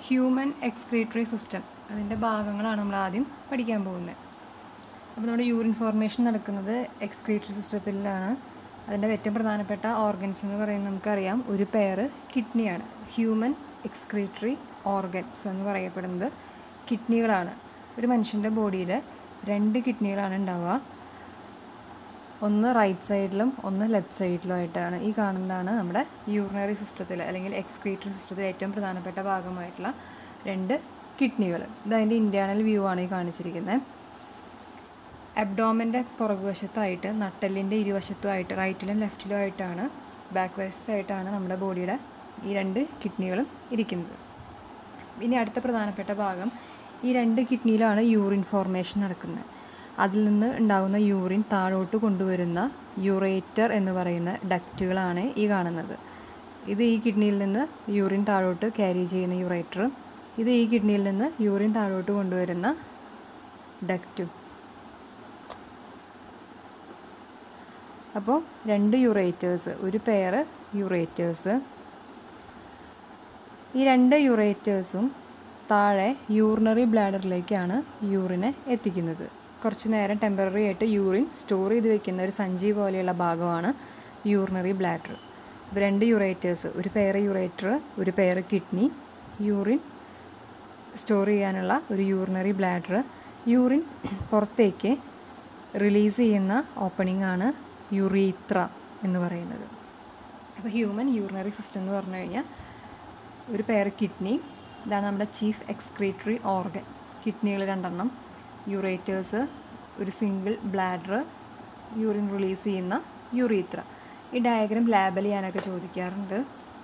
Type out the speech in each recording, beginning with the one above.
human excretory system അതിൻ്റെ ഭാഗങ്ങളാണ് നമ്മൾ ആദ്യം പഠിക്കാൻ പോകുന്നത് അപ്പോൾ നമ്മുടെ യൂറിൻ ഫോർമേഷൻ നടക്കുന്നത് എക്സ്ക്രീറ്ററി സിസ്റ്റത്തിലാണ് അതിൻ്റെ ഏറ്റവും പ്രധാനപ്പെട്ട ഓർഗൻസ് എന്ന് പറയുന്നത് നമുക്കറിയാം ഒരു പെയർ കിഡ്നിയാണ് ഹ്യൂമൻ എക്സ്ക്രീറ്ററി ഓർഗൻസ് എന്ന് പറയപ്പെടുന്നത് കിഡ്നികളാണ് ഒരു മനുഷ്യൻ്റെ ബോഡിയിൽ രണ്ട് കിഡ്നികളാണ് ഉണ്ടാവുക ഒന്ന് റൈറ്റ് സൈഡിലും ഒന്ന് ലെഫ്റ്റ് സൈഡിലും ആയിട്ടാണ് ഈ കാണുന്നതാണ് നമ്മുടെ യൂറിനറി സിസ്റ്റത്തിൽ അല്ലെങ്കിൽ എക്സ്ക്രീറ്ററി സിസ്റ്റത്തിൽ ഏറ്റവും പ്രധാനപ്പെട്ട ഭാഗമായിട്ടുള്ള രണ്ട് കിഡ്നികൾ ഇതതിൻ്റെ ഇൻറ്റേർണൽ വ്യൂ ആണ് ഈ കാണിച്ചിരിക്കുന്നത് അബ്ഡോമൻ്റെ പുറകുവശത്തായിട്ട് നട്ടെല്ലിൻ്റെ ഇരുവശത്തുമായിട്ട് റൈറ്റിലും ലെഫ്റ്റിലും ആയിട്ടാണ് ബാക്ക് വശത്തായിട്ടാണ് നമ്മുടെ ബോഡിയുടെ ഈ രണ്ട് കിഡ്നികളും ഇരിക്കുന്നത് ഇനി അടുത്ത പ്രധാനപ്പെട്ട ഭാഗം ഈ രണ്ട് കിഡ്നിയിലാണ് യൂറിൻ ഫോർമേഷൻ നടക്കുന്നത് അതിൽ നിന്ന് ഉണ്ടാകുന്ന യൂറിൻ താഴോട്ട് കൊണ്ടുവരുന്ന യൂറേറ്റർ എന്ന് പറയുന്ന ഡക്റ്റുകളാണ് ഈ കാണുന്നത് ഇത് ഈ കിഡ്നിയിൽ നിന്ന് യൂറിൻ താഴോട്ട് ക്യാരി ചെയ്യുന്ന യൂറേറ്റർ ഇത് ഈ കിഡ്നിയിൽ നിന്ന് യൂറിൻ താഴോട്ട് കൊണ്ടുവരുന്ന ഡക്റ്റും അപ്പോൾ രണ്ട് യൂറേറ്റേഴ്സ് ഒരു പെയർ യൂറേറ്റേഴ്സ് ഈ രണ്ട് യൂറേറ്റേഴ്സും താഴെ യൂറിനറി ബ്ലാഡറിലേക്കാണ് യൂറിനെ എത്തിക്കുന്നത് കുറച്ച് നേരം ടെമ്പററി ആയിട്ട് യൂറിൻ സ്റ്റോർ ചെയ്ത് വെക്കുന്ന ഒരു സഞ്ചി പോലെയുള്ള ഭാഗമാണ് യൂറിനറി ബ്ലാഡർ ഇപ്പോൾ രണ്ട് യൂറേറ്റേഴ്സ് ഒരു പെയർ യൂറേറ്റർ ഒരു പെയർ കിഡ്നി യൂറിൻ സ്റ്റോർ ചെയ്യാനുള്ള ഒരു യൂറിനറി ബ്ലാഡർ യൂറിൻ പുറത്തേക്ക് റിലീസ് ചെയ്യുന്ന ഓപ്പണിംഗ് ആണ് യുറീത്ര എന്ന് പറയുന്നത് അപ്പോൾ ഹ്യൂമൻ യൂറിനറി സിസ്റ്റം എന്ന് പറഞ്ഞു കഴിഞ്ഞാൽ ഒരു പെയർ കിഡ്നി ഇതാണ് നമ്മുടെ ചീഫ് എക്സ്ക്രീറ്ററി ഓർഗൻ കിഡ്നികൾ രണ്ടെണ്ണം യൂറേറ്റേഴ്സ് ഒരു സിംഗിൾ ബ്ലാഡർ യൂറിൻ റിലീസ് ചെയ്യുന്ന യുറീത്ര ഈ ഡയഗ്രാം ലാബൽ ചെയ്യാനൊക്കെ ചോദിക്കാറുണ്ട്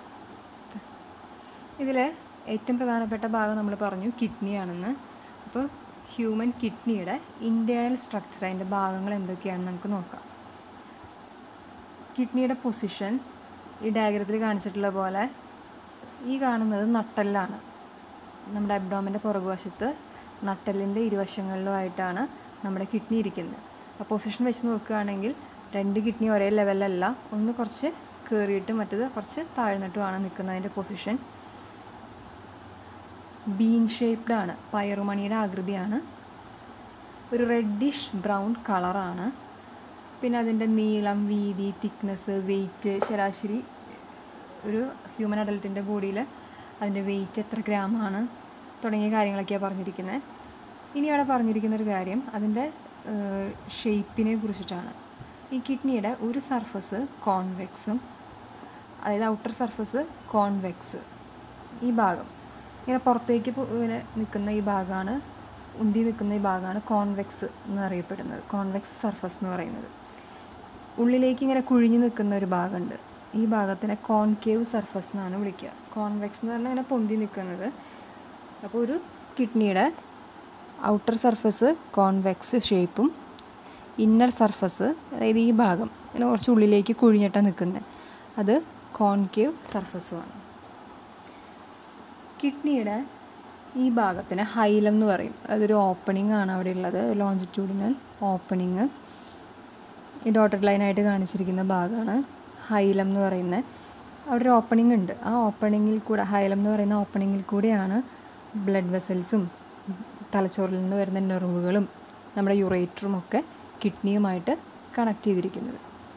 ഇതിൽ ഏറ്റവും പ്രധാനപ്പെട്ട ഭാഗം നമ്മൾ പറഞ്ഞു കിഡ്നിയാണെന്ന് അപ്പോൾ ഹ്യൂമൻ കിഡ്നിയുടെ ഇൻറ്റേർണൽ സ്ട്രക്ചർ അതിൻ്റെ ഭാഗങ്ങൾ എന്തൊക്കെയാണെന്ന് നമുക്ക് നോക്കാം കിഡ്നിയുടെ പൊസിഷൻ ഈ ഡയഗ്രത്തിൽ കാണിച്ചിട്ടുള്ള പോലെ ഈ കാണുന്നത് നട്ടെല്ലാണ് നമ്മുടെ അബ്ഡോമിൻ്റെ പുറകുവശത്ത് നട്ടെല്ലിൻ്റെ ഇരുവശങ്ങളിലുമായിട്ടാണ് നമ്മുടെ കിഡ്നി ഇരിക്കുന്നത് ആ പൊസിഷൻ വെച്ച് നോക്കുകയാണെങ്കിൽ രണ്ട് കിഡ്നി ഒരേ ലെവലല്ല ഒന്ന് കുറച്ച് കയറിയിട്ട് മറ്റത് കുറച്ച് താഴ്ന്നിട്ടുമാണ് നിൽക്കുന്നതിൻ്റെ പൊസിഷൻ ബീൻ ഷേപ്ഡ് ആണ് പയറുമണിയുടെ ആകൃതിയാണ് ഒരു റെഡിഷ് ബ്രൗൺ കളറാണ് പിന്നെ അതിൻ്റെ നീളം വീതി തിക്നെസ് വെയിറ്റ് ശരാശരി ഒരു ഹ്യൂമൻ അഡൽട്ടിൻ്റെ ബോഡിയിൽ അതിൻ്റെ വെയിറ്റ് എത്ര ഗ്രാമാണ് തുടങ്ങിയ കാര്യങ്ങളൊക്കെയാണ് പറഞ്ഞിരിക്കുന്നത് ഇനി അവിടെ പറഞ്ഞിരിക്കുന്ന ഒരു കാര്യം അതിൻ്റെ ഷേപ്പിനെ കുറിച്ചിട്ടാണ് ഈ കിഡ്നിയുടെ ഒരു സർഫസ് കോൺവെക്സും അതായത് ഔട്ടർ സർഫസ് കോൺവെക്സ് ഈ ഭാഗം ഇങ്ങനെ പുറത്തേക്ക് ഇങ്ങനെ നിൽക്കുന്ന ഈ ഭാഗമാണ് ഉന്തി നിൽക്കുന്ന ഈ ഭാഗമാണ് കോൺവെക്സ് എന്നറിയപ്പെടുന്നത് കോൺവെക്സ് സർഫസ് എന്ന് പറയുന്നത് ഉള്ളിലേക്ക് ഇങ്ങനെ കുഴിഞ്ഞു നിൽക്കുന്ന ഒരു ഭാഗമുണ്ട് ഈ ഭാഗത്തിനെ കോൺകേവ് സർഫസ് എന്നാണ് വിളിക്കുക കോൺവെക്സ് എന്ന് പറഞ്ഞാൽ ഇങ്ങനെ പൊന്തി നിൽക്കുന്നത് അപ്പോൾ ഒരു കിഡ്നിയുടെ ഔട്ടർ സർഫസ് കോൺവെക്സ് ഷേപ്പും ഇന്നർ സർഫസ് അതായത് ഈ ഭാഗം ഇങ്ങനെ കുറച്ച് ഉള്ളിലേക്ക് കുഴിഞ്ഞിട്ടാണ് നിൽക്കുന്നത് അത് കോൺകേവ് സർഫസുമാണ് കിഡ്നിയുടെ ഈ ഭാഗത്തിന് ഹൈലം എന്ന് പറയും അതൊരു ഓപ്പണിംഗ് ആണ് അവിടെ ഉള്ളത് ലോഞ്ചിറ്റ്യൂഡിനൽ ഓപ്പണിങ് ഈ ഡോട്ടഡ് ലൈനായിട്ട് കാണിച്ചിരിക്കുന്ന ഭാഗമാണ് ഹൈലം എന്ന് പറയുന്നത് അവിടെ ഒരു ഓപ്പണിംഗ് ഉണ്ട് ആ ഓപ്പണിങ്ങിൽ കൂടെ ഹൈലം എന്ന് പറയുന്ന ഓപ്പണിങ്ങിൽ കൂടെയാണ് ബ്ലഡ് വെസൽസും തലച്ചോറിൽ നിന്ന് വരുന്ന നെർവുകളും നമ്മുടെ യുറേറ്ററും ഒക്കെ കിഡ്നിയുമായിട്ട് കണക്ട് ചെയ്തിരിക്കുന്നത്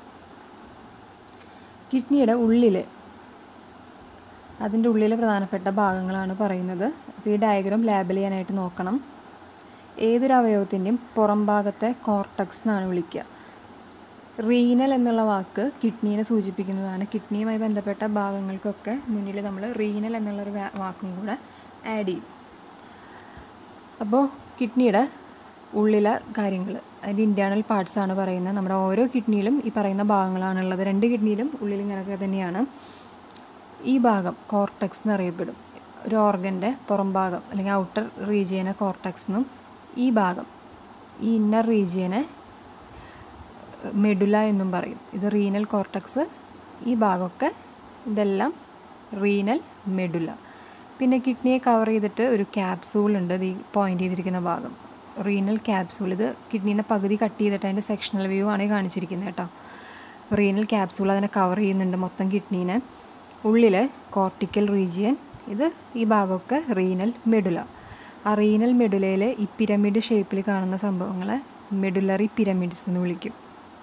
കിഡ്നിയുടെ ഉള്ളിൽ അതിൻ്റെ ഉള്ളിലെ പ്രധാനപ്പെട്ട ഭാഗങ്ങളാണ് പറയുന്നത് അപ്പോൾ ഈ ഡയഗ്രാം ലാബിൽ ചെയ്യാനായിട്ട് നോക്കണം ഏതൊരു അവയവത്തിൻ്റെയും പുറം ഭാഗത്തെ കോർട്ടക്സ് എന്നാണ് വിളിക്കുക റീനൽ എന്നുള്ള വാക്ക് കിഡ്നീനെ സൂചിപ്പിക്കുന്നതാണ് കിഡ്നിയുമായി ബന്ധപ്പെട്ട ഭാഗങ്ങൾക്കൊക്കെ മുന്നിൽ നമ്മൾ റീനൽ എന്നുള്ളൊരു വാക്കും കൂടെ ആഡ് ചെയ്യും അപ്പോൾ കിഡ്നിയുടെ ഉള്ളിലെ കാര്യങ്ങൾ അതിൻ്റെ ഇൻറ്റേർണൽ പാർട്സ് ആണ് പറയുന്നത് നമ്മുടെ ഓരോ കിഡ്നിയിലും ഈ പറയുന്ന ഭാഗങ്ങളാണുള്ളത് രണ്ട് കിഡ്നിയിലും ഉള്ളിൽ ഇങ്ങനെയൊക്കെ തന്നെയാണ് ഈ ഭാഗം കോർട്ടക്സ് എന്നറിയപ്പെടും ഒരു ഓർഗൻ്റെ പുറം ഭാഗം അല്ലെങ്കിൽ ഔട്ടർ റീജിയനെ കോർട്ടക്സ് എന്നും ഈ ഭാഗം ഈ ഇന്നർ റീജിയനെ മെഡുല എന്നും പറയും ഇത് റീനൽ കോർട്ടക്സ് ഈ ഭാഗമൊക്കെ ഇതെല്ലാം റീനൽ മെഡുല പിന്നെ കിഡ്നിയെ കവർ ചെയ്തിട്ട് ഒരു ക്യാപ്സൂൾ ഉണ്ട് ഈ പോയിൻ്റ് ചെയ്തിരിക്കുന്ന ഭാഗം റീനൽ ക്യാപ്സൂൾ ഇത് കിഡ്നീനെ പകുതി കട്ട് ചെയ്തിട്ട് അതിൻ്റെ സെക്ഷണൽ വ്യൂ ആണ് ഈ കാണിച്ചിരിക്കുന്നത് കേട്ടോ റീനൽ ക്യാപ്സൂൾ അതിനെ കവർ ചെയ്യുന്നുണ്ട് മൊത്തം കിഡ്നീനെ ഉള്ളിൽ കോർട്ടിക്കൽ റീജിയൻ ഇത് ഈ ഭാഗമൊക്കെ റീനൽ മെഡുല ആ റീനൽ മെഡുലയിൽ ഈ പിരമിഡ് ഷേപ്പിൽ കാണുന്ന സംഭവങ്ങളെ മെഡുലറി പിരമിഡ്സ് എന്ന് വിളിക്കും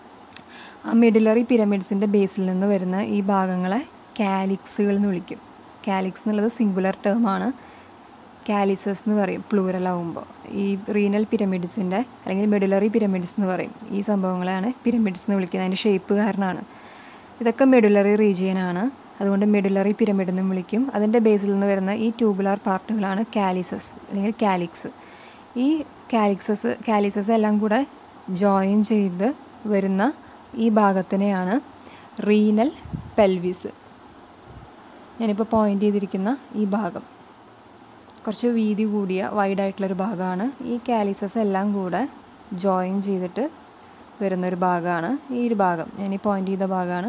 ആ മെഡുലറി പിരമിഡ്സിൻ്റെ ബേസിൽ നിന്ന് വരുന്ന ഈ ഭാഗങ്ങളെ കാലിക്സുകൾ എന്ന് വിളിക്കും കാലിക്സ് എന്നുള്ളത് സിംഗുലർ ടേമാണ് കാലിസസ് എന്ന് പറയും പ്ലൂറൽ ആവുമ്പോൾ ഈ റീനൽ പിരമിഡ്സിൻ്റെ അല്ലെങ്കിൽ മെഡുലറി പിരമിഡ്സ് എന്ന് പറയും ഈ സംഭവങ്ങളെയാണ് പിരമിഡ്സ് എന്ന് വിളിക്കുന്നത് അതിൻ്റെ ഷേപ്പ് കാരണമാണ് ഇതൊക്കെ മെഡുലറി റീജിയനാണ് അതുകൊണ്ട് മെഡുലറി പിരമിഡ് എന്നും വിളിക്കും അതിൻ്റെ ബേസിൽ നിന്ന് വരുന്ന ഈ ട്യൂബുലാർ പാർട്ടുകളാണ് കാലിസസ് അല്ലെങ്കിൽ കാലിക്സ് ഈ കാലിക്സസ് കാലിസസ് എല്ലാം കൂടെ ജോയിൻ ചെയ്ത് വരുന്ന ഈ ഭാഗത്തിനെയാണ് റീനൽ പെൽവിസ് ഞാനിപ്പോൾ പോയിൻ്റ് ചെയ്തിരിക്കുന്ന ഈ ഭാഗം കുറച്ച് വീതി കൂടിയ വൈഡായിട്ടുള്ളൊരു ഭാഗമാണ് ഈ കാലിസസ് എല്ലാം കൂടെ ജോയിൻ ചെയ്തിട്ട് വരുന്നൊരു ഭാഗമാണ് ഈ ഒരു ഭാഗം ഞാൻ ഈ പോയിൻ്റ് ചെയ്ത ഭാഗമാണ്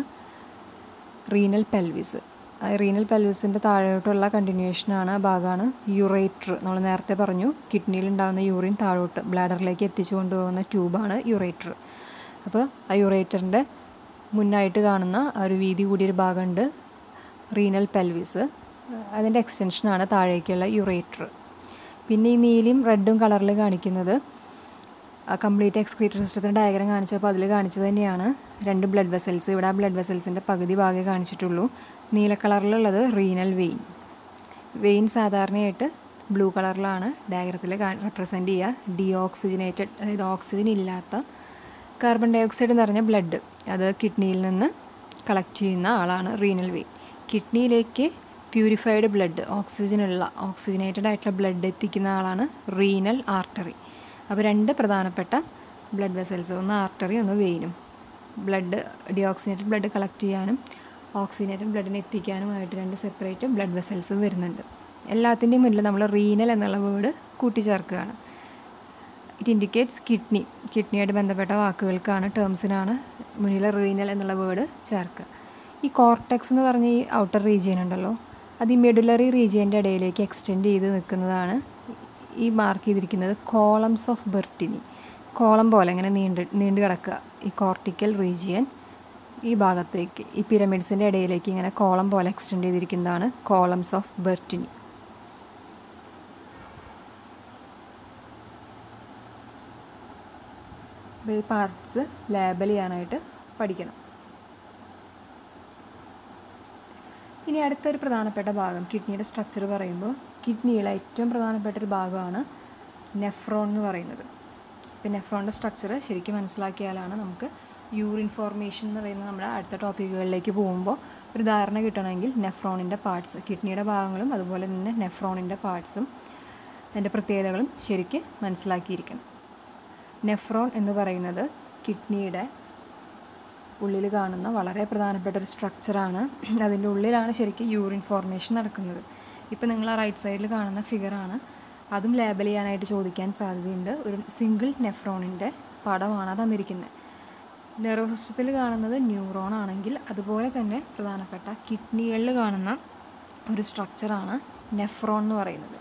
റീനൽ പെൽവിസ് ആ റീനൽ പെൽവിസിൻ്റെ താഴോട്ടുള്ള കണ്ടിന്യൂഷനാണ് ഭാഗമാണ് യുറേറ്റർ നമ്മൾ നേരത്തെ പറഞ്ഞു കിഡ്നിയിൽ ഉണ്ടാകുന്ന യൂറിൻ താഴോട്ട് ബ്ലാഡറിലേക്ക് എത്തിച്ചു കൊണ്ടുപോകുന്ന ട്യൂബാണ് യുറേറ്റർ അപ്പോൾ ആ യുറേറ്ററിൻ്റെ മുന്നായിട്ട് കാണുന്ന ആ ഒരു വീതി കൂടിയൊരു ഭാഗമുണ്ട് റീനൽ പെൽവിസ് അതിൻ്റെ എക്സ്റ്റൻഷനാണ് താഴേക്കുള്ള യുറേറ്റർ പിന്നെ ഈ നീലയും റെഡും കളറിൽ കാണിക്കുന്നത് കംപ്ലീറ്റ് എക്സ്ക്രീറ്ററി സിസ്റ്റത്തിൻ്റെ ഡയഗ്രാം കാണിച്ചപ്പോൾ അതിൽ കാണിച്ചത് തന്നെയാണ് രണ്ട് ബ്ലഡ് വെസൽസ് ഇവിടെ ആ ബ്ലഡ് വെസൽസിൻ്റെ പകുതി ഭാഗമേ കാണിച്ചിട്ടുള്ളൂ നീല കളറിലുള്ളത് റീനൽ വെയിൻ വെയിൻ സാധാരണയായിട്ട് ബ്ലൂ കളറിലാണ് ഡയഗ്രത്തിൽ റെപ്രസെൻ്റ് ചെയ്യുക ഡിയോക്സിജനേറ്റഡ് അതായത് ഓക്സിജൻ ഇല്ലാത്ത കാർബൺ ഡൈ ഓക്സൈഡ് നിറഞ്ഞ ബ്ലഡ് അത് കിഡ്നിയിൽ നിന്ന് കളക്ട് ചെയ്യുന്ന ആളാണ് റീനൽ വെയിൻ കിഡ്നിയിലേക്ക് പ്യൂരിഫൈഡ് ബ്ലഡ് ഓക്സിജനുള്ള ഓക്സിജനേറ്റഡ് ആയിട്ടുള്ള ബ്ലഡ് എത്തിക്കുന്ന ആളാണ് റീനൽ ആർട്ടറി അപ്പോൾ രണ്ട് പ്രധാനപ്പെട്ട ബ്ലഡ് വെസൽസ് ഒന്ന് ആർട്ടറി ഒന്ന് വെയിനും ബ്ലഡ് ഡിയോക്സിനേറ്റഡ് ബ്ലഡ് കളക്ട് ചെയ്യാനും ഓക്സിജനേറ്റഡ് ബ്ലഡിനെ എത്തിക്കാനുമായിട്ട് രണ്ട് സെപ്പറേറ്റ് ബ്ലഡ് വെസൽസ് വരുന്നുണ്ട് എല്ലാത്തിൻ്റെയും മുന്നിൽ നമ്മൾ റീനൽ എന്നുള്ള വേർഡ് കൂട്ടിച്ചേർക്കുകയാണ് ഇറ്റ് ഇൻഡിക്കേറ്റ്സ് കിഡ്നി കിഡ്നിയായിട്ട് ബന്ധപ്പെട്ട വാക്കുകൾക്കാണ് ടേംസിനാണ് മുന്നിൽ റീനൽ എന്നുള്ള വേർഡ് ചേർക്കുക ഈ കോർട്ടെക്സ് എന്ന് പറഞ്ഞ ഈ ഔട്ടർ റീജിയൻ ഉണ്ടല്ലോ അത് ഈ മെഡുലറി റീജിയൻ്റെ ഇടയിലേക്ക് എക്സ്റ്റെൻഡ് ചെയ്ത് നിൽക്കുന്നതാണ് ഈ മാർക്ക് ചെയ്തിരിക്കുന്നത് കോളംസ് ഓഫ് ബെർട്ടിനി കോളം പോലെ ഇങ്ങനെ നീണ്ട് നീണ്ടു കിടക്കുക ഈ കോർട്ടിക്കൽ റീജിയൻ ഈ ഭാഗത്തേക്ക് ഈ പിരമിഡ്സിൻ്റെ ഇടയിലേക്ക് ഇങ്ങനെ കോളം പോലെ എക്സ്റ്റെൻഡ് ചെയ്തിരിക്കുന്നതാണ് കോളംസ് ഓഫ് ബെർട്ടിനി ഈ പാർട്സ് ലേബൽ ചെയ്യാനായിട്ട് പഠിക്കണം ഇനി അടുത്തൊരു പ്രധാനപ്പെട്ട ഭാഗം കിഡ്നിയുടെ സ്ട്രക്ചർ പറയുമ്പോൾ കിഡ്നിയിലെ ഏറ്റവും പ്രധാനപ്പെട്ട ഒരു ഭാഗമാണ് നെഫ്രോൺ എന്ന് പറയുന്നത് ഇപ്പം നെഫ്രോണിൻ്റെ സ്ട്രക്ചർ ശരിക്കും മനസ്സിലാക്കിയാലാണ് നമുക്ക് യൂറിൻ ഫോർമേഷൻ എന്ന് പറയുന്ന നമ്മുടെ അടുത്ത ടോപ്പിക്കുകളിലേക്ക് പോകുമ്പോൾ ഒരു ധാരണ കിട്ടണമെങ്കിൽ നെഫ്രോണിൻ്റെ പാർട്സ് കിഡ്നിയുടെ ഭാഗങ്ങളും അതുപോലെ തന്നെ നെഫ്രോണിൻ്റെ പാർട്സും അതിൻ്റെ പ്രത്യേകതകളും ശരിക്ക് മനസ്സിലാക്കിയിരിക്കണം നെഫ്രോൺ എന്ന് പറയുന്നത് കിഡ്നിയുടെ ഉള്ളിൽ കാണുന്ന വളരെ പ്രധാനപ്പെട്ട ഒരു സ്ട്രക്ചറാണ് അതിൻ്റെ ഉള്ളിലാണ് ശരിക്കും യൂറിൻ ഫോർമേഷൻ നടക്കുന്നത് ഇപ്പോൾ നിങ്ങൾ ആ റൈറ്റ് സൈഡിൽ കാണുന്ന ഫിഗറാണ് അതും ലേബൽ ചെയ്യാനായിട്ട് ചോദിക്കാൻ സാധ്യതയുണ്ട് ഒരു സിംഗിൾ നെഫ്രോണിൻ്റെ പടമാണ് തന്നിരിക്കുന്നത് നെർവ് സിസ്റ്റത്തിൽ കാണുന്നത് ന്യൂറോൺ ആണെങ്കിൽ അതുപോലെ തന്നെ പ്രധാനപ്പെട്ട കിഡ്നികളിൽ കാണുന്ന ഒരു സ്ട്രക്ചറാണ് നെഫ്രോൺ എന്ന് പറയുന്നത്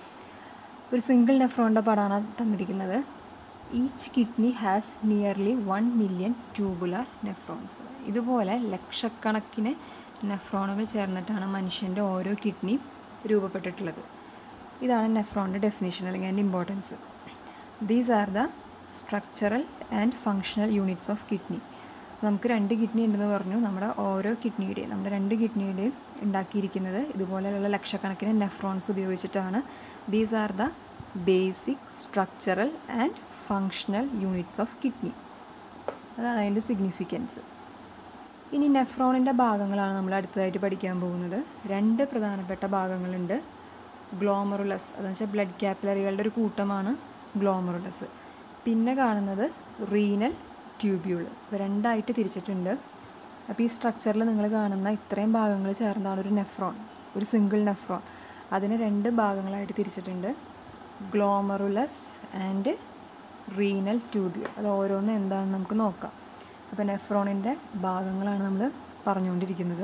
ഒരു സിംഗിൾ നെഫ്രോണിൻ്റെ പടമാണ് തന്നിരിക്കുന്നത് each kidney has nearly one million tubular nephrons ഇതുപോലെ ലക്ഷക്കണക്കിന് നെഫ്രോണുകൾ ചേർന്നിട്ടാണ് മനുഷ്യൻ്റെ ഓരോ കിഡ്നി രൂപപ്പെട്ടിട്ടുള്ളത് ഇതാണ് നെഫ്രോണിൻ്റെ ഡെഫിനേഷൻ അല്ലെങ്കിൽ അതിൻ്റെ importance these are the structural and functional units of kidney നമുക്ക് രണ്ട് കിഡ്നി ഉണ്ടെന്ന് പറഞ്ഞു നമ്മുടെ ഓരോ കിഡ്നിയുടെയും നമ്മുടെ രണ്ട് കിഡ്നിയുടെയും ഉണ്ടാക്കിയിരിക്കുന്നത് ഇതുപോലെയുള്ള ലക്ഷക്കണക്കിന് നെഫ്രോൺസ് ഉപയോഗിച്ചിട്ടാണ് these are the basic structural and functional units of kidney അതാണ് അതിൻ്റെ സിഗ്നിഫിക്കൻസ് ഇനി നെഫ്രോണിൻ്റെ ഭാഗങ്ങളാണ് നമ്മൾ അടുത്തതായിട്ട് പഠിക്കാൻ പോകുന്നത് രണ്ട് പ്രധാനപ്പെട്ട ഭാഗങ്ങളുണ്ട് ഗ്ലോമറുലസ് അതെന്ന് വെച്ചാൽ ബ്ലഡ് ക്യാപ്പിലറികളുടെ ഒരു കൂട്ടമാണ് ഗ്ലോമറുലസ് പിന്നെ കാണുന്നത് റീനൽ ട്യൂബ്യൂൾ ഇപ്പോൾ രണ്ടായിട്ട് തിരിച്ചിട്ടുണ്ട് അപ്പോൾ ഈ സ്ട്രക്ചറിൽ നിങ്ങൾ കാണുന്ന ഇത്രയും ഭാഗങ്ങൾ ചേർന്നതാണ് ഒരു നെഫ്രോൺ ഒരു സിംഗിൾ നെഫ്രോൺ അതിനെ രണ്ട് ഭാഗങ്ങളായിട്ട് തിരിച്ചിട്ടുണ്ട് ഗ്ലോമറുലസ് ആൻഡ് റീനൽ ട്യൂബ്യൂൾ അത് ഓരോന്ന് എന്താണെന്ന് നമുക്ക് നോക്കാം അപ്പോൾ നെഫ്രോണിൻ്റെ ഭാഗങ്ങളാണ് നമ്മൾ പറഞ്ഞുകൊണ്ടിരിക്കുന്നത്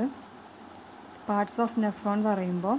പാർട്സ് ഓഫ് നെഫ്രോൺ പറയുമ്പോൾ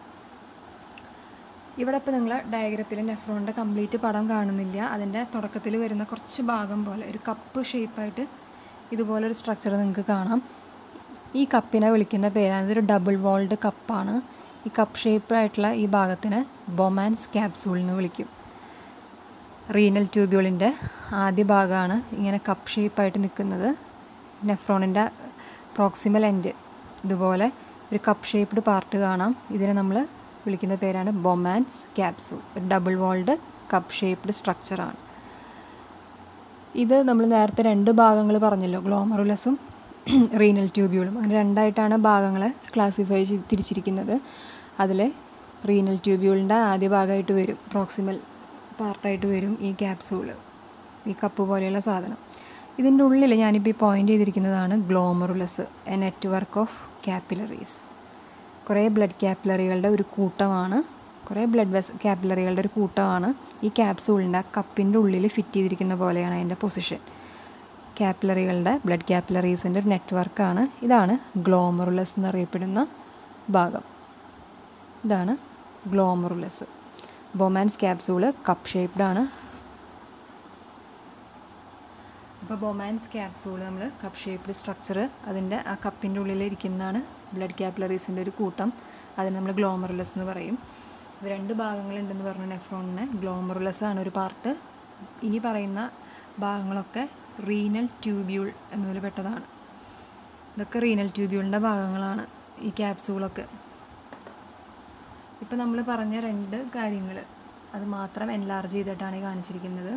ഇവിടെ ഇപ്പോൾ നിങ്ങൾ ഡയഗ്രത്തിൽ നെഫ്രോണിൻ്റെ കംപ്ലീറ്റ് പടം കാണുന്നില്ല അതിൻ്റെ തുടക്കത്തിൽ വരുന്ന കുറച്ച് ഭാഗം പോലെ ഒരു കപ്പ് ഷേപ്പായിട്ട് ഇതുപോലൊരു സ്ട്രക്ചർ നിങ്ങൾക്ക് കാണാം ഈ കപ്പിനെ വിളിക്കുന്ന പേരാണ് ഇതൊരു ഡബിൾ വോൾഡ് കപ്പാണ് ഈ കപ്പ് ഷേപ്പ് ആയിട്ടുള്ള ഈ ഭാഗത്തിന് ബൊമാൻസ് ക്യാപ്സൂൾ എന്ന് വിളിക്കും റീനൽ ട്യൂബ്യൂളിൻ്റെ ആദ്യ ഭാഗമാണ് ഇങ്ങനെ കപ്പ് ഷേപ്പായിട്ട് നിൽക്കുന്നത് നെഫ്രോണിൻ്റെ പ്രോക്സിമൽ എൻഡ് ഇതുപോലെ ഒരു കപ്പ് ഷേപ്ഡ് പാർട്ട് കാണാം ഇതിനെ നമ്മൾ വിളിക്കുന്ന പേരാണ് ബൊമാൻസ് ക്യാപ്സൂൾ ഒരു ഡബിൾ വോൾഡ് കപ്പ് ഷേപ്ഡ് സ്ട്രക്ചറാണ് ഇത് നമ്മൾ നേരത്തെ രണ്ട് ഭാഗങ്ങൾ പറഞ്ഞല്ലോ ഗ്ലോമറുലസും റീനൽ ട്യൂബ്യൂളും അങ്ങനെ രണ്ടായിട്ടാണ് ഭാഗങ്ങളെ ക്ലാസിഫൈ ചെയ്ത് തിരിച്ചിരിക്കുന്നത് അതിൽ റീനൽ ട്യൂബ്യൂളിൻ്റെ ആദ്യ ഭാഗമായിട്ട് വരും പ്രോക്സിമൽ പാർട്ടായിട്ട് വരും ഈ ക്യാപ്സൂള് ഈ കപ്പ് പോലെയുള്ള സാധനം ഇതിൻ്റെ ഉള്ളിൽ ഞാനിപ്പോൾ ഈ പോയിൻ്റ് ചെയ്തിരിക്കുന്നതാണ് glomerulus a network of capillaries കുറേ ബ്ലഡ് ക്യാപ്പിലറികളുടെ ഒരു കൂട്ടമാണ് കുറേ ബ്ലഡ് വെസ് ക്യാപ്പിലറികളുടെ ഒരു കൂട്ടമാണ് ഈ ക്യാപ്സൂളിൻ്റെ കപ്പിൻ്റെ ഉള്ളിൽ ഫിറ്റ് ചെയ്തിരിക്കുന്ന പോലെയാണ് അതിൻ്റെ പൊസിഷൻ ക്യാപ്പിലറികളുടെ ബ്ലഡ് ക്യാപ്പിലറീസിൻ്റെ ഒരു നെറ്റ്വർക്കാണ് ഇതാണ് ഗ്ലോമറുലസ് എന്നറിയപ്പെടുന്ന ഭാഗം ഇതാണ് glomerulus Bowman's capsule cup shaped ആണ് അപ്പോൾ ബൊമാൻസ് ക്യാപ്സൂൾ നമ്മൾ കപ്പ് ഷേപ്ഡ് സ്ട്രക്ചർ അതിൻ്റെ ആ കപ്പിൻ്റെ ഉള്ളിൽ ഇരിക്കുന്നതാണ് ബ്ലഡ് ക്യാപ്പിലറീസിൻ്റെ ഒരു കൂട്ടം അതിന് നമ്മൾ ഗ്ലോമറുലസ് എന്ന് പറയും ഇത് രണ്ട് ഭാഗങ്ങളുണ്ടെന്ന് പറഞ്ഞു നെഫ്രോണിന് ഗ്ലോമറുലസ് ആണ് ഒരു പാർട്ട് ഇനി പറയുന്ന ഭാഗങ്ങളൊക്കെ റീനൽ ട്യൂബ്യൂൾ എന്നതിൽ പെട്ടതാണ് ഇതൊക്കെ റീനൽ ട്യൂബ്യൂളിൻ്റെ ഭാഗങ്ങളാണ് ഈ ക്യാപ്സൂളൊക്കെ ഇപ്പം നമ്മൾ പറഞ്ഞ രണ്ട് കാര്യങ്ങൾ അത് മാത്രം എൻലാർജ് ചെയ്തിട്ടാണ് ഈ കാണിച്ചിരിക്കുന്നത്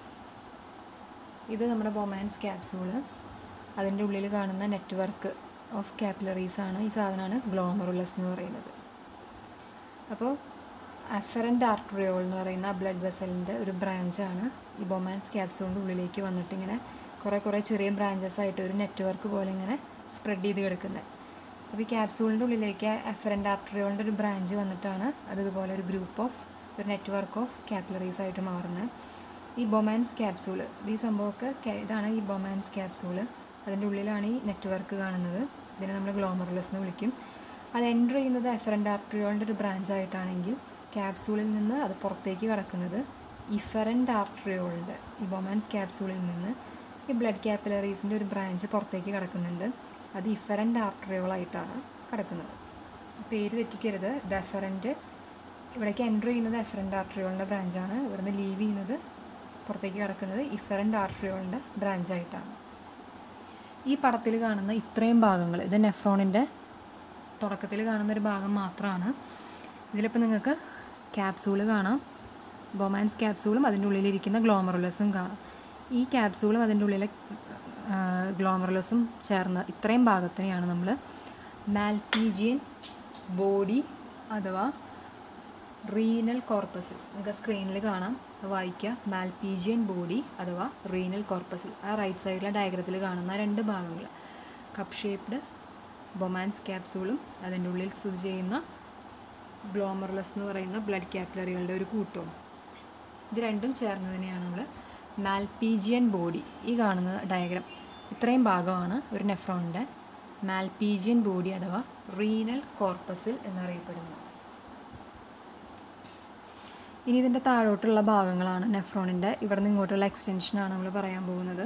ഇത് നമ്മുടെ ബൊമാൻസ് ക്യാപ്സൂള് അതിൻ്റെ ഉള്ളിൽ കാണുന്ന നെറ്റ്വർക്ക് ഓഫ് ക്യാപ്പിലറീസ് ആണ് ഈ സാധനമാണ് ഗ്ലോമറുലസ് എന്ന് പറയുന്നത് അപ്പോൾ അഫറൻ്റ് ആർട്ടറിയോൾ എന്ന് പറയുന്ന ബ്ലഡ് വെസലിൻ്റെ ഒരു ബ്രാഞ്ചാണ് ഈ ബൊമാൻസ് ക്യാപ്സൂളിൻ്റെ ഉള്ളിലേക്ക് വന്നിട്ട് ഇങ്ങനെ കുറേ കുറേ ചെറിയ ബ്രാഞ്ചസ് ആയിട്ട് ഒരു നെറ്റ്വർക്ക് പോലെ ഇങ്ങനെ സ്പ്രെഡ് ചെയ്ത് കിടക്കുന്നത് അപ്പോൾ ഈ ക്യാപ്സൂളിൻ്റെ ഉള്ളിലേക്ക് അഫറൻ്റ് ആർട്ടറിയോളിൻ്റെ ഒരു ബ്രാഞ്ച് വന്നിട്ടാണ് അത് ഇതുപോലെ ഒരു ഗ്രൂപ്പ് ഓഫ് ഒരു നെറ്റ്വർക്ക് ഓഫ് ക്യാപ്പിലറീസ് ആയിട്ട് മാറുന്നത് ഈ ബൊമാൻസ് ക്യാപ്സൂള് ഈ സംഭവമൊക്കെ ഇതാണ് ഈ ബൊമാൻസ് ക്യാപ്സൂള് അതിൻ്റെ ഉള്ളിലാണ് ഈ നെറ്റ്വർക്ക് കാണുന്നത് ഇതിനെ നമ്മൾ ഗ്ലോമറുലസ് എന്ന് വിളിക്കും അത് എൻ്റർ ചെയ്യുന്നത് എഫറൻ്റ് ആർട്ടറിയോളിൻ്റെ ഒരു ബ്രാഞ്ച് ആയിട്ടാണെങ്കിൽ ക്യാപ്സൂളിൽ നിന്ന് അത് പുറത്തേക്ക് കടക്കുന്നത് ഇഫറൻ്റ് ആർട്ടറിയോളിൻ്റെ ഈ ബൊമാൻസ് ക്യാപ്സൂളിൽ നിന്ന് ഈ ബ്ലഡ് ക്യാപ്പിലറീസിൻ്റെ ഒരു ബ്രാഞ്ച് പുറത്തേക്ക് കിടക്കുന്നുണ്ട് അത് ഇഫറൻ്റ് ആർട്ടറിയോളായിട്ടാണ് കിടക്കുന്നത് പേര് തെറ്റിക്കരുത് ഡെഫറൻ്റ് ഇവിടേക്ക് എൻ്റർ ചെയ്യുന്നത് എഫറൻ്റ് ആർട്ടറിയോളിൻ്റെ ബ്രാഞ്ചാണ് ഇവിടുന്ന് ലീവ് ചെയ്യുന്നത് പുറത്തേക്ക് കിടക്കുന്നത് ഇഫറൻ്റ് ആർട്ടറിയോളിൻ്റെ ബ്രാഞ്ചായിട്ടാണ് ഈ പടത്തിൽ കാണുന്ന ഇത്രയും ഭാഗങ്ങൾ ഇത് നെഫ്രോണിൻ്റെ തുടക്കത്തിൽ കാണുന്ന ഒരു ഭാഗം മാത്രമാണ് ഇതിലിപ്പോൾ നിങ്ങൾക്ക് ക്യാപ്സൂള് കാണാം ബൊമാൻസ് ക്യാപ്സൂളും അതിൻ്റെ ഉള്ളിലിരിക്കുന്ന ഗ്ലോമറുലസും കാണാം ഈ ക്യാപ്സൂളും അതിൻ്റെ ഉള്ളിലെ ഗ്ലോമറുലസും ചേർന്ന ഇത്രയും ഭാഗത്തിനെയാണ് നമ്മൾ മാൽപീജിയൻ ബോഡി അഥവാ റീനൽ കോർപ്പസിൽ നിങ്ങൾക്ക് സ്ക്രീനിൽ കാണാം വായിക്കുക മാൽപീജിയൻ ബോഡി അഥവാ റീനൽ കോർപ്പസിൽ ആ റൈറ്റ് സൈഡിലെ ഡയഗ്രത്തിൽ കാണുന്ന രണ്ട് ഭാഗങ്ങൾ കപ്പ് ഷേപ്ഡ് ബൊമാൻസ് ക്യാപ്സൂളും അതിൻ്റെ ഉള്ളിൽ സ്ഥിതി ചെയ്യുന്ന ഗ്ലോമർലെസ് എന്ന് പറയുന്ന ബ്ലഡ് ക്യാപ്പിലറികളുടെ ഒരു കൂട്ടവും ഇത് രണ്ടും ചേർന്നതിനെയാണ് നമ്മൾ മാൽപീജിയൻ ബോഡി ഈ കാണുന്ന ഡയഗ്രാം ഇത്രയും ഭാഗമാണ് ഒരു നെഫ്രോണിൻ്റെ മാൽപീജിയൻ ബോഡി അഥവാ റീനൽ കോർപ്പസിൽ എന്നറിയപ്പെടുന്നത് ഇനി ഇതിൻ്റെ താഴോട്ടുള്ള ഭാഗങ്ങളാണ് നെഫ്രോണിൻ്റെ ഇവിടെ നിന്ന് ഇങ്ങോട്ടുള്ള എക്സ്റ്റൻഷനാണ് നമ്മൾ പറയാൻ പോകുന്നത്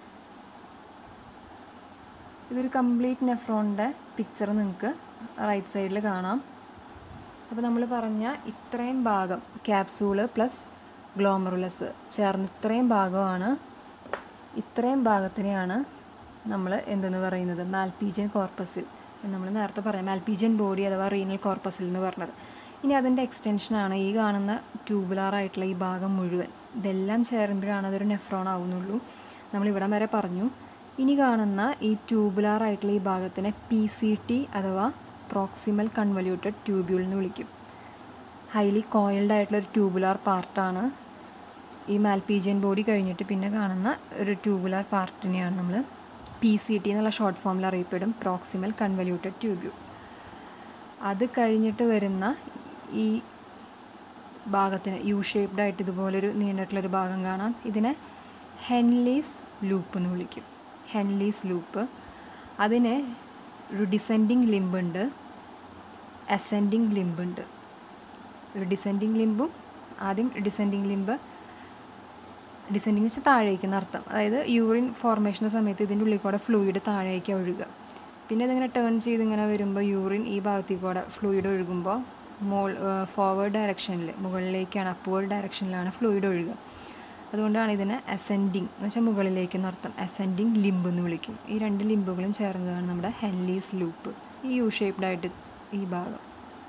ഇതൊരു കംപ്ലീറ്റ് നെഫ്രോണിൻ്റെ പിക്ചർ നിങ്ങൾക്ക് റൈറ്റ് സൈഡിൽ കാണാം അപ്പോൾ നമ്മൾ പറഞ്ഞ ഇത്രയും ഭാഗം ക്യാപ്സൂള് പ്ലസ് ഗ്ലോമറുലസ് ചേർന്ന് ഇത്രയും ഭാഗമാണ് ഇത്രയും ഭാഗത്തിനെയാണ് നമ്മൾ എന്തെന്ന് പറയുന്നത് മാൽപീജിയൻ കോർപ്പസിൽ എന്ന് നമ്മൾ നേരത്തെ പറയാം മാൽപീജിയൻ ബോഡി അഥവാ റീനൽ കോർപ്പസിൽ എന്ന് പറഞ്ഞത് ഇനി അതിൻ്റെ എക്സ്റ്റൻഷനാണ് ഈ കാണുന്ന ട്യൂബുലാറായിട്ടുള്ള ഈ ഭാഗം മുഴുവൻ ഇതെല്ലാം ചേരുമ്പോഴാണ് അതൊരു നെഫ്രോൺ ആവുന്നുള്ളൂ നമ്മൾ ഇവിടം വരെ പറഞ്ഞു ഇനി കാണുന്ന ഈ ട്യൂബുലാറായിട്ടുള്ള ഈ ഭാഗത്തിനെ പി സി ടി അഥവാ പ്രോക്സിമൽ കൺവല്യൂട്ടഡ് ട്യൂബ്യൂൾ എന്ന് വിളിക്കും ഹൈലി കോയിൽഡ് ആയിട്ടുള്ള ഒരു ട്യൂബുലാർ പാർട്ടാണ് ഈ മാൽപീജിയൻ ബോഡി കഴിഞ്ഞിട്ട് പിന്നെ കാണുന്ന ഒരു ട്യൂബുലാർ പാർട്ടിനെയാണ് നമ്മൾ പി സി ടി എന്നുള്ള ഷോർട്ട് ഫോമിൽ അറിയപ്പെടും പ്രോക്സിമൽ കൺവല്യൂട്ടഡ് ട്യൂബ്യൂൾ അത് കഴിഞ്ഞിട്ട് വരുന്ന ഈ ഭാഗത്തിന് യു ഷേപ്ഡ് ആയിട്ട് ഇതുപോലൊരു നീണ്ടിട്ടുള്ളൊരു ഭാഗം കാണാം ഇതിനെ ഹെൻലീസ് ലൂപ്പ് എന്ന് വിളിക്കും ഹെൻലീസ് ലൂപ്പ് അതിന് ഒരു ഡിസെൻഡിങ് ലിമ്പുണ്ട് അസെൻഡിങ് ലിമ്പുണ്ട് ഒരു ഡിസെൻഡിങ് ലിമ്പും ആദ്യം ഡിസെൻഡിങ് ലിമ്പ് ഡിസെൻഡിങ് വെച്ചാൽ താഴേക്ക് അർത്ഥം അതായത് യൂറിൻ ഫോർമേഷൻ്റെ സമയത്ത് ഇതിൻ്റെ ഉള്ളിൽ കൂടെ ഫ്ലൂയിഡ് താഴേക്ക് ഒഴുകുക പിന്നെ ഇതിങ്ങനെ ടേൺ ചെയ്ത് ഇങ്ങനെ വരുമ്പോൾ യൂറിൻ ഈ ഭാഗത്തേക്ക് കൂടെ ഫ്ലൂയിഡ് ഒഴുകുമ്പോൾ മോൾ ഫോർവേഡ് ഡയറക്ഷനിൽ മുകളിലേക്കാണ് അപ്വേർഡ് ഡയറക്ഷനിലാണ് ഫ്ലൂയിഡ് ഒഴുകുക അതുകൊണ്ടാണ് ഇതിനെ അസെൻഡിങ് എന്ന് വെച്ചാൽ മുകളിലേക്ക് എന്നർത്ഥം അസെൻഡിങ് ലിംബ് എന്ന് വിളിക്കും ഈ രണ്ട് ലിംബുകളും ചേർന്നതാണ് നമ്മുടെ ഹെൻലീസ് ലൂപ്പ് ഈ യു ഷേപ്ഡ് ആയിട്ട് ഈ ഭാഗം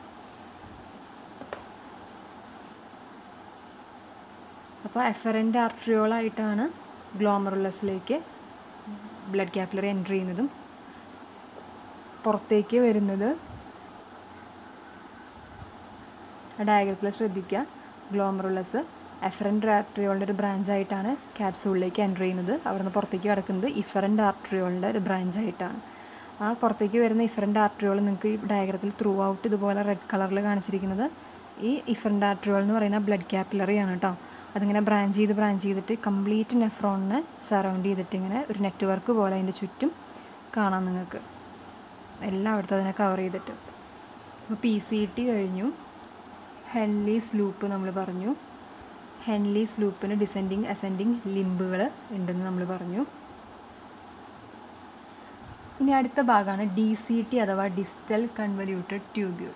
അപ്പോൾ എഫറൻ്റ് ആർട്രിയോളായിട്ടാണ് ഗ്ലോമറുലസിലേക്ക് ബ്ലഡ് ക്യാപ്പിലറി എൻട്രി ചെയ്യുന്നതും പുറത്തേക്ക് വരുന്നത് ഡയഗ്രത്തിൽ ശ്രദ്ധിക്കുക ഗ്ലോമറുലസ് എഫറൻ്റ് ആർട്രിയോളിൻ്റെ ഒരു ബ്രാഞ്ചായിട്ടാണ് ക്യാപ്സൂളിലേക്ക് എൻ്റർ ചെയ്യുന്നത് അവിടുന്ന് പുറത്തേക്ക് കിടക്കുന്നത് ഇഫറൻ്റ് ആർട്രിയോളിൻ്റെ ഒരു ബ്രാഞ്ചായിട്ടാണ് ആ പുറത്തേക്ക് വരുന്ന ഇഫറൻ്റ് ആർട്രിയോൾ നിങ്ങൾക്ക് ഈ ഡയഗ്രത്തിൽ ത്രൂ ഔട്ട് ഇതുപോലെ റെഡ് കളറിൽ കാണിച്ചിരിക്കുന്നത് ഈ ഇഫറൻ്റ് ആർട്രിയോൾ എന്ന് പറയുന്ന ബ്ലഡ് ക്യാപ്പിലറിയാണ് കേട്ടോ അതിങ്ങനെ ബ്രാഞ്ച് ചെയ്ത് ബ്രാഞ്ച് ചെയ്തിട്ട് കംപ്ലീറ്റ് നെഫ്രോണിനെ സറൗണ്ട് ചെയ്തിട്ട് ഇങ്ങനെ ഒരു നെറ്റ്വർക്ക് പോലെ അതിൻ്റെ ചുറ്റും കാണാം നിങ്ങൾക്ക് എല്ലായിടത്തും അതിനെ കവർ ചെയ്തിട്ട് അപ്പോൾ പി സി ടി കഴിഞ്ഞു ഹെൻലീസ് ലൂപ്പ് നമ്മൾ പറഞ്ഞു ഹെൻലീസ് ലൂപ്പിന് ഡിസെൻഡിങ് അസെൻഡിങ് ലിംബുകൾ ഉണ്ടെന്ന് നമ്മൾ പറഞ്ഞു ഇനി അടുത്ത ഭാഗമാണ് ഡി സി ടി അഥവാ ഡിസ്റ്റൽ കൺവല്യൂട്ടഡ് ട്യൂബ്യൂൾ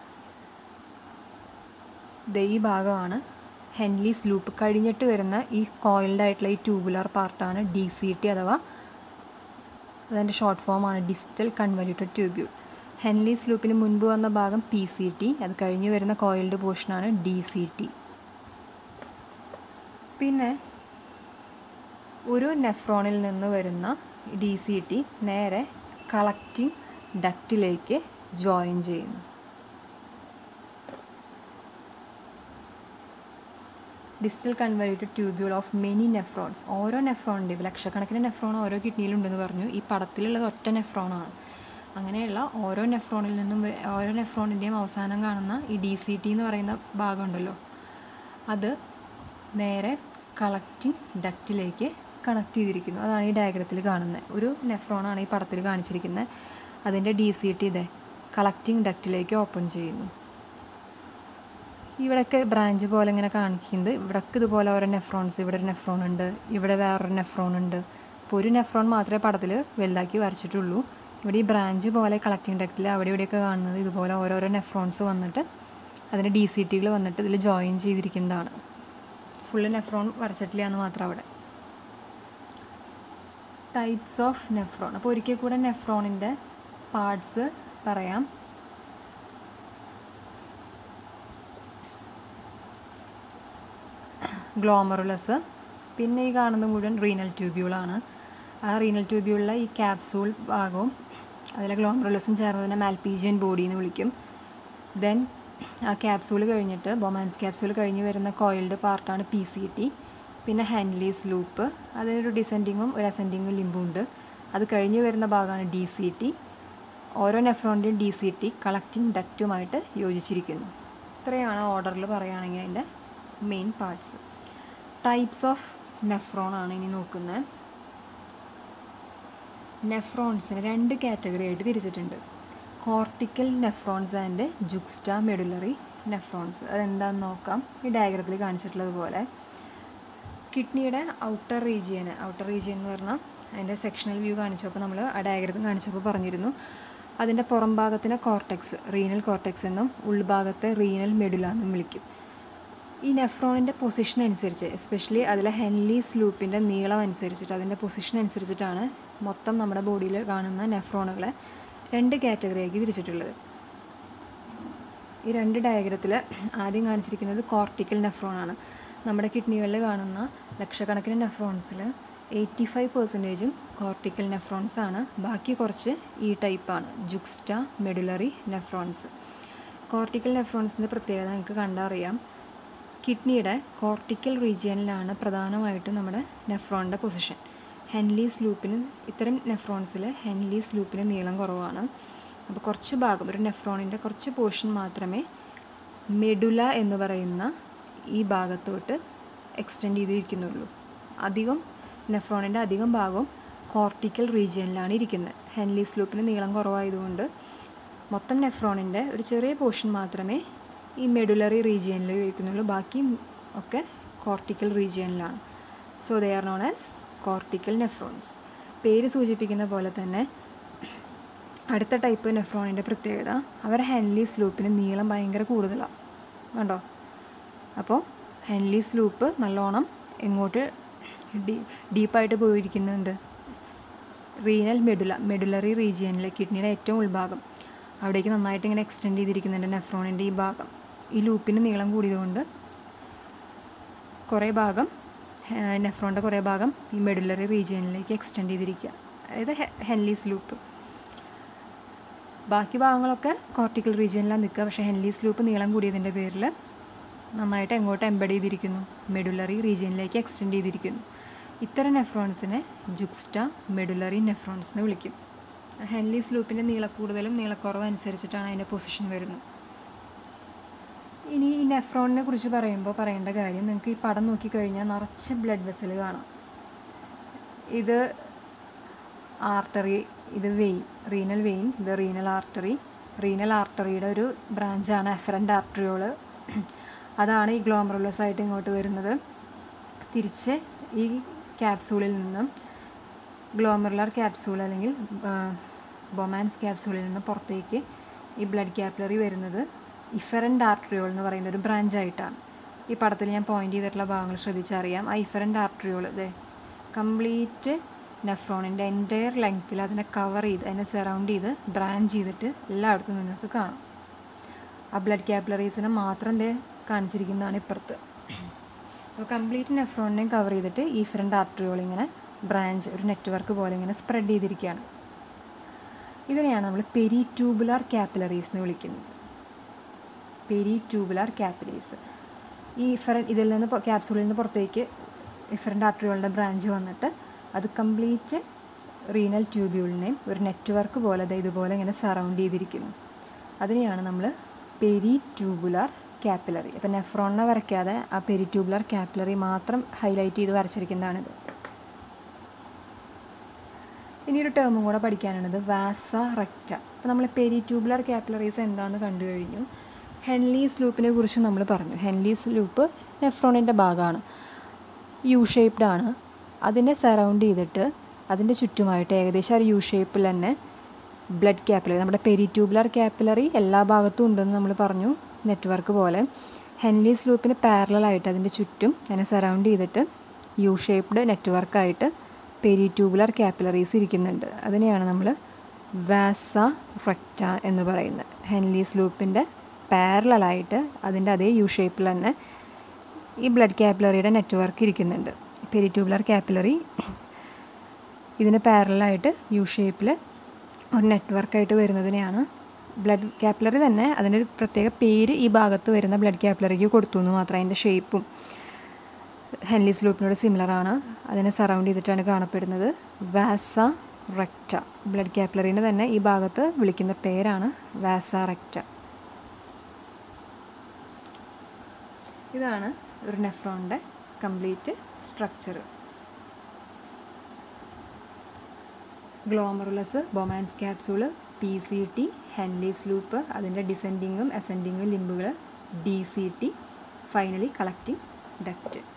ഇത് ഈ ഭാഗമാണ് ഹെൻലീസ് ലൂപ്പ് കഴിഞ്ഞിട്ട് വരുന്ന ഈ കോയിൽഡ് ആയിട്ടുള്ള ഈ ട്യൂബുലാർ പാർട്ടാണ് ഡി സി ടി അഥവാ അതിൻ്റെ ഷോർട്ട് ഫോമാണ് ഡിസ്റ്റൽ കൺവല്യൂട്ടഡ് ട്യൂബ്യൂൾ ഹെൻലീസ് ലൂപ്പിന് മുൻപ് വന്ന ഭാഗം പി സി ടി അത് കഴിഞ്ഞ് വരുന്ന കോയിൽഡ് പോർഷനാണ് ഡി സി ടി പിന്നെ ഒരു നെഫ്രോണിൽ നിന്ന് വരുന്ന ഡി സി ടി നേരെ കളക്റ്റിംഗ് ഡക്റ്റിലേക്ക് ജോയിൻ ചെയ്യുന്നു distal convoluted tubule of many nephrons ഓരോ നെഫ്രോണിൻ്റെയും ലക്ഷക്കണക്കിന് നെഫ്രോൺ ഓരോ കിഡ്നിയിലുണ്ടെന്ന് പറഞ്ഞു ഈ പടത്തിലുള്ളത് ഒറ്റ നെഫ്രോണാണ് അങ്ങനെയുള്ള ഓരോ നെഫ്രോണിൽ നിന്നും വ- ഓരോ നെഫ്രോണിൻ്റെയും അവസാനം കാണുന്ന ഈ ഡി സി ടി എന്ന് പറയുന്ന ഭാഗമുണ്ടല്ലോ അത് നേരെ കളക്റ്റിംഗ് ഡക്റ്റിലേക്ക് കണക്ട് ചെയ്തിരിക്കുന്നു അതാണ് ഈ ഡയഗ്രത്തിൽ കാണുന്നത് ഒരു നെഫ്രോണാണ് ഈ പടത്തിൽ കാണിച്ചിരിക്കുന്നത് അതിൻ്റെ ഡി സി ടി ഇതേ കളക്റ്റിംഗ് ഡക്റ്റിലേക്ക് ഓപ്പൺ ചെയ്യുന്നു ഇവിടെയൊക്കെ ബ്രാഞ്ച് പോലെ ഇങ്ങനെ കാണിക്കുന്നത് ഇവിടൊക്കെ ഇതുപോലെ ഓരോ നെഫ്രോൺസ് ഇവിടെ ഒരു നെഫ്രോൺ ഉണ്ട് ഇവിടെ വേറൊരു നെഫ്രോൺ ഉണ്ട് അപ്പോൾ ഒരു നെഫ്രോൺ മാത്രമേ പടത്തിൽ വലുതാക്കി വരച്ചിട്ടുള്ളൂ ഇവിടെ ഈ ബ്രാഞ്ച് പോലെ കളക്റ്റിംഗ് ഡക്റ്റിൽ അവിടെ ഇവിടെയൊക്കെ കാണുന്നത് ഇതുപോലെ ഓരോരോ നെഫ്രോൺസ് വന്നിട്ട് അതിൻ്റെ ഡി സി ടികൾ വന്നിട്ട് ഇതിൽ ജോയിൻ ചെയ്തിരിക്കുന്നതാണ് ഫുള്ള് നെഫ്രോൺ വരച്ചിട്ടില്ല എന്ന് മാത്രം അവിടെ ടൈപ്സ് ഓഫ് നെഫ്രോൺ അപ്പോൾ ഒരിക്കൽ കൂടെ നെഫ്രോണിൻ്റെ പാർട്സ് പറയാം ഗ്ലോമറുലസ് പിന്നെ ഈ കാണുന്നത് മുഴുവൻ റീനൽ ട്യൂബ്യൂളാണ് ആ റീനൽ ട്യൂബ്യൂളിലെ ഈ ക്യാപ്സൂൾ ഭാഗവും അതിലെ ഗ്ലോമറുലസും ചേർന്നതിനെ മാൽപീജിയൻ ബോഡി എന്ന് വിളിക്കും ദെൻ ആ ക്യാപ്സൂൾ കഴിഞ്ഞിട്ട് ബൊമാൻസ് ക്യാപ്സൂൾ കഴിഞ്ഞ് വരുന്ന കോയിൽഡ് പാർട്ടാണ് പി സി ടി പിന്നെ ഹാൻഡ്ലീസ് ലൂപ്പ് അതിനൊരു ഡിസെൻഡിങ്ങും ഒരു അസെൻഡിങ്ങും ലിമ്പും ഉണ്ട് അത് കഴിഞ്ഞ് വരുന്ന ഭാഗമാണ് ഡി സി ടി ഓരോ നെഫ്രോണിൻ്റെയും ഡി സി ടി കളക്റ്റിംഗ് ഡക്റ്റുമായിട്ട് യോജിച്ചിരിക്കുന്നു ഇത്രയാണ് ഓർഡറിൽ പറയുകയാണെങ്കിൽ അതിൻ്റെ main parts types of nephron ആണ് ഇനി നോക്കുന്നത് നെഫ്രോൺസിന് രണ്ട് കാറ്റഗറി ആയിട്ട് തിരിച്ചിട്ടുണ്ട് cortical nephrons and juxtamedullary nephrons അതെന്താണെന്ന് നോക്കാം ഈ ഡയഗ്രത്തിൽ കാണിച്ചിട്ടുള്ളത് പോലെ കിഡ്നിയുടെ ഔട്ടർ റീജിയന് ഔട്ടർ റീജിയൻ എന്ന് പറഞ്ഞാൽ അതിൻ്റെ സെക്ഷണൽ വ്യൂ കാണിച്ചപ്പോൾ നമ്മൾ ആ ഡയഗ്രത്തിൽ കാണിച്ചപ്പോൾ പറഞ്ഞിരുന്നു അതിൻ്റെ പുറം ഭാഗത്തിനെ കോർട്ടെക്സ് റീനൽ കോർട്ടെക്സ് എന്നും ഉൾഭാഗത്തെ റീനൽ മെഡുല എന്നും വിളിക്കും ഈ നെഫ്രോണിൻ്റെ പൊസിഷൻ അനുസരിച്ച് എസ്പെഷ്യലി അതിലെ ഹെൻലീസ് ലൂപ്പിൻ്റെ നീളം അനുസരിച്ചിട്ട് അതിൻ്റെ പൊസിഷൻ അനുസരിച്ചിട്ടാണ് മൊത്തം നമ്മുടെ ബോഡിയിൽ കാണുന്ന നെഫ്രോണുകളെ രണ്ട് കാറ്റഗറിയാക്കി തിരിച്ചിട്ടുള്ളത് ഈ രണ്ട് ഡയഗ്രത്തിൽ ആദ്യം കാണിച്ചിരിക്കുന്നത് കോർട്ടിക്കൽ നെഫ്രോണാണ് നമ്മുടെ കിഡ്നികളിൽ കാണുന്ന ലക്ഷക്കണക്കിന് നെഫ്രോൺസിൽ എയ്റ്റി ഫൈവ് പെർസെൻറ്റേജും കോർട്ടിക്കൽ നെഫ്രോൺസ് ആണ് ബാക്കി കുറച്ച് ഈ ടൈപ്പാണ് ജുക്സ്റ്റ മെഡുലറി നെഫ്രോൺസ് കോർട്ടിക്കൽ നെഫ്രോൺസിൻ്റെ പ്രത്യേകത നിങ്ങൾക്ക് കണ്ടറിയാം കിഡ്നിയുടെ കോർട്ടിക്കൽ റീജിയനിലാണ് പ്രധാനമായിട്ടും നമ്മുടെ നെഫ്രോണിൻ്റെ പൊസിഷൻ ഹെൻലീസ് ലൂപ്പിന് ഇത്തരം നെഫ്രോൺസിൽ ഹെൻലീസ് ലൂപ്പിന് നീളം കുറവാണ് അപ്പോൾ കുറച്ച് ഭാഗം ഒരു നെഫ്രോണിൻ്റെ കുറച്ച് പോർഷൻ മാത്രമേ മെഡുല എന്ന് പറയുന്ന ഈ ഭാഗത്തോട്ട് എക്സ്റ്റെൻഡ് ചെയ്തിരിക്കുന്നുള്ളൂ അധികം നെഫ്രോണിൻ്റെ അധികം ഭാഗവും കോർട്ടിക്കൽ റീജിയനിലാണ് ഇരിക്കുന്നത് ഹെൻലീസ് ലൂപ്പിന് നീളം കുറവായതുകൊണ്ട് മൊത്തം നെഫ്രോണിൻ്റെ ഒരു ചെറിയ പോർഷൻ മാത്രമേ ഈ മെഡുലറി റീജിയനിൽ ഇരിക്കുന്നുള്ളൂ ബാക്കി ഒക്കെ കോർട്ടിക്കൽ റീജിയനിലാണ് so they are known as cortical nephrons പേര് സൂചിപ്പിക്കുന്ന പോലെ തന്നെ അടുത്ത ടൈപ്പ് നെഫ്രോണിൻ്റെ പ്രത്യേകത അവരുടെ ഹെൻലീസ് ലൂപ്പിന് നീളം ഭയങ്കര കൂടുതലാണ് കണ്ടോ അപ്പോൾ ഹെൻലീസ് ലൂപ്പ് നല്ലോണം എങ്ങോട്ട് ഡീ ഡീപ്പായിട്ട് പോയിരിക്കുന്നുണ്ട് റീനൽ മെഡുല മെഡുലറി റീജിയനിലെ കിഡ്നിയുടെ ഏറ്റവും ഉൾഭാഗം അവിടേക്ക് നന്നായിട്ട് ഇങ്ങനെ എക്സ്റ്റെൻഡ് ചെയ്തിരിക്കുന്നുണ്ട് നെഫ്രോണിൻ്റെ ഈ ഭാഗം ഈ ലൂപ്പിന് നീളം കൂടിയതുകൊണ്ട് കുറേ ഭാഗം നെഫ്രോണിൻ്റെ കുറേ ഭാഗം ഈ മെഡുലറി റീജിയനിലേക്ക് എക്സ്റ്റെൻഡ് ചെയ്തിരിക്കുക അതായത് ഹെൻലീസ് ലൂപ്പ് ബാക്കി ഭാഗങ്ങളൊക്കെ കോർട്ടിക്കൽ റീജിയനിലാണ് നിൽക്കുക പക്ഷേ ഹെൻലീസ് ലൂപ്പ് നീളം കൂടിയതിൻ്റെ പേരിൽ നന്നായിട്ട് എങ്ങോട്ട് എംബഡ് ചെയ്തിരിക്കുന്നു മെഡുലറി റീജിയനിലേക്ക് എക്സ്റ്റെൻഡ് ചെയ്തിരിക്കുന്നു ഇത്തരം നെഫ്രോൺസിനെ ജുക്സ്റ്റ മെഡുലറി നെഫ്രോൺസ് എന്ന് വിളിക്കും ഹെൻലീസ് ലൂപ്പിൻ്റെ നീളക്കൂടുതലും നീളക്കുറവും അനുസരിച്ചിട്ടാണ് അതിൻ്റെ പൊസിഷൻ വരുന്നത് ഇനി ഈ നെഫ്രോണിനെ കുറിച്ച് പറയുമ്പോൾ പറയേണ്ട കാര്യം നിങ്ങൾക്ക് ഈ പടം നോക്കിക്കഴിഞ്ഞാൽ നിറച്ച് ബ്ലഡ് വെസൽ കാണാം ഇത് ആർട്ടറി ഇത് വെയിൻ റീനൽ വെയിൻ ഇത് റീനൽ ആർട്ടറി റീനൽ ആർട്ടറിയുടെ ഒരു ബ്രാഞ്ചാണ് എഫറൻ്റ് ആർട്ടറിയോള് അതാണ് ഈ ഗ്ലോമറുലസ് ആയിട്ട് ഇങ്ങോട്ട് വരുന്നത് തിരിച്ച് ഈ ക്യാപ്സൂളിൽ നിന്നും ഗ്ലോമറുലർ ക്യാപ്സൂൾ അല്ലെങ്കിൽ ബൊമാൻസ് ക്യാപ്സൂളിൽ നിന്ന് പുറത്തേക്ക് ഈ ബ്ലഡ് ക്യാപ്പിലറി വരുന്നത് ഇഫറൻ്റ് ആർട്ടറിയോൾ എന്ന് പറയുന്ന ഒരു ബ്രാഞ്ചായിട്ടാണ് ഈ പടത്തിൽ ഞാൻ പോയിന്റ് ചെയ്തിട്ടുള്ള ഭാഗങ്ങൾ ശ്രദ്ധിച്ചറിയാം ആ ഇഫറൻ്റ് ആർട്ടറിയോൾ ഇതേ കംപ്ലീറ്റ് നെഫ്രോണിൻ്റെ എൻറ്റയർ ലെങ്ത്തിൽ അതിനെ കവർ ചെയ്ത് അതിനെ സറൗണ്ട് ചെയ്ത് ബ്രാഞ്ച് ചെയ്തിട്ട് എല്ലായിടത്തും നിങ്ങൾക്ക് കാണാം ആ ബ്ലഡ് ക്യാപ്പിലറീസിനെ മാത്രം ദേ കാണിച്ചിരിക്കുന്നതാണ് ഇപ്പുറത്ത് അപ്പോൾ കംപ്ലീറ്റ് നെഫ്രോണിനെയും കവർ ചെയ്തിട്ട് ഈ ഫ്രണ്ട് ആർട്ടറിയോൾ ഇങ്ങനെ ബ്രാഞ്ച് ഒരു നെറ്റ്വർക്ക് പോലെ ഇങ്ങനെ സ്പ്രെഡ് ചെയ്തിരിക്കുകയാണ് ഇതിനെയാണ് നമ്മൾ പെരി ട്യൂബുലാർ ക്യാപ്പിലറീസ് എന്ന് വിളിക്കുന്നത് പെരി ട്യൂബുലാർ ക്യാപ്പിലറീസ് ഈ ഇഫറൻ ഇതിൽ നിന്ന് ക്യാപ്സൂളിൽ നിന്ന് പുറത്തേക്ക് ഇഫറൻ്റ് ആർട്ടറിയോളുടെ ബ്രാഞ്ച് വന്നിട്ട് അത് കംപ്ലീറ്റ് റീനൽ ട്യൂബ്യൂളിനെയും ഒരു നെറ്റ്വർക്ക് പോലെ ദേ ഇതുപോലെ ഇങ്ങനെ സറൗണ്ട് ചെയ്തിരിക്കുന്നു അതിനെയാണ് നമ്മൾ പെരി ട്യൂബുലാർ ക്യാപ്പിലറി അപ്പോൾ നെഫ്രോണിനെ വരയ്ക്കാതെ ആ പെരി ട്യൂബുലാർ ക്യാപ്പിലറി മാത്രം ഹൈലൈറ്റ് ചെയ്ത് വരച്ചിരിക്കുന്നതാണിത് ഇനി ഒരു ടേമും കൂടെ പഠിക്കാനുള്ളത് വാസ റെക്റ്റ അപ്പോൾ നമ്മൾ പെരി ട്യൂബുലാർ ക്യാപ്പിലറീസ് എന്താണെന്ന് കണ്ടു കഴിഞ്ഞു ഹെൻലീസ് ലൂപ്പിനെ കുറിച്ച് നമ്മൾ പറഞ്ഞു ഹെൻലീസ് ലൂപ്പ് നെഫ്രോണിൻ്റെ ഭാഗമാണ് യു ഷേപ്ഡ് ആണ് അതിനെ സറൗണ്ട് ചെയ്തിട്ട് അതിൻ്റെ ചുറ്റുമായിട്ട് ഏകദേശം ഒരു യു ഷേപ്പിൽ തന്നെ ബ്ലഡ് ക്യാപ്പിലറി നമ്മുടെ പെരി ട്യൂബുലാർ ക്യാപ്പിലറി എല്ലാ ഭാഗത്തും ഉണ്ടെന്ന് നമ്മൾ പറഞ്ഞു നെറ്റ്വർക്ക് പോലെ ഹെൻലീസ് ലൂപ്പിന് പാരലായിട്ട് അതിൻ്റെ ചുറ്റും അതിനെ സറൗണ്ട് ചെയ്തിട്ട് യു ഷേപ്ഡ് നെറ്റ്വർക്കായിട്ട് പെരി ട്യൂബുലാർ ക്യാപ്പിലറീസ് ഇരിക്കുന്നുണ്ട് അതിനെയാണ് നമ്മൾ വാസ റെക്റ്റ എന്ന് പറയുന്നത് ഹെൻലീസ് ലൂപ്പിൻ്റെ പാരലായിട്ട് അതിൻ്റെ അതേ യു ഷേപ്പിൽ തന്നെ ഈ ബ്ലഡ് ക്യാപ്പിലറിയുടെ നെറ്റ്വർക്ക് ഇരിക്കുന്നുണ്ട് പെരി ട്യൂബുലാർ ക്യാപ്പിലറി ഇതിന് പാരലായിട്ട് യു ഷേപ്പിൽ ഒരു നെറ്റ്വർക്കായിട്ട് വരുന്നതിനെയാണ് ബ്ലഡ് ക്യാപ്പിലറി തന്നെ അതിൻ്റെ ഒരു പ്രത്യേക പേര് ഈ ഭാഗത്ത് വരുന്ന ബ്ലഡ് ക്യാപ്പിലറിക്ക് കൊടുത്തു എന്ന് മാത്രം അതിൻ്റെ ഷേപ്പും ഹെൻലീസ് ലൂപ്പിനോട് സിമിലർ ആണ് അതിനെ സറൗണ്ട് ചെയ്തിട്ടാണ് കാണപ്പെടുന്നത് വാസ റെക്റ്റ ബ്ലഡ് ക്യാപ്പിലറിനെ തന്നെ ഈ ഭാഗത്ത് വിളിക്കുന്ന പേരാണ് വാസ റെക്റ്റ ഇതാണ് ഒരു നെഫ്രോണിൻ്റെ complete structure glomerulus Bowman's capsule P C T Henle's loop അതിൻ്റെ ഡിസെൻഡിങ്ങും അസെൻഡിങ്ങും ലിംബുകൾ D C T finally collecting duct